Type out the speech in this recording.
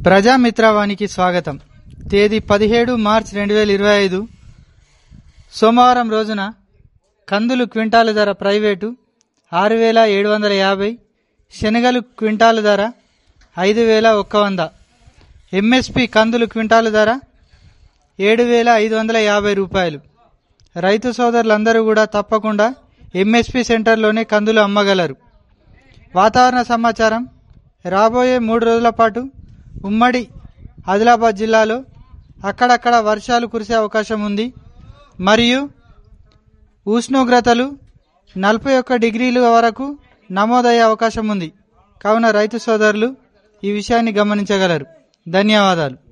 ప్రజామిత్రవానికి స్వాగతం తేదీ పదిహేడు మార్చ్ రెండు వేల ఇరవై ఐదు సోమవారం రోజున కందులు క్వింటాలు ధర ప్రైవేటు ఆరు వేల ఏడు వందల యాభై శనగలు క్వింటాలు ధర ఐదు వేల ఒక్క వంద ఎంఎస్పి కందులు క్వింటాలు ధర ఏడు వేల ఐదు వందల యాభై రూపాయలు రైతు సోదరులందరూ కూడా తప్పకుండా ఎంఎస్పి సెంటర్లోనే కందులు అమ్మగలరు వాతావరణ సమాచారం రాబోయే మూడు రోజుల పాటు ఉమ్మడి ఆదిలాబాద్ జిల్లాలో అక్కడక్కడ వర్షాలు కురిసే అవకాశం ఉంది మరియు ఉష్ణోగ్రతలు నలభై ఒక్క డిగ్రీల వరకు నమోదయ్యే అవకాశం ఉంది కావున రైతు సోదరులు ఈ విషయాన్ని గమనించగలరు ధన్యవాదాలు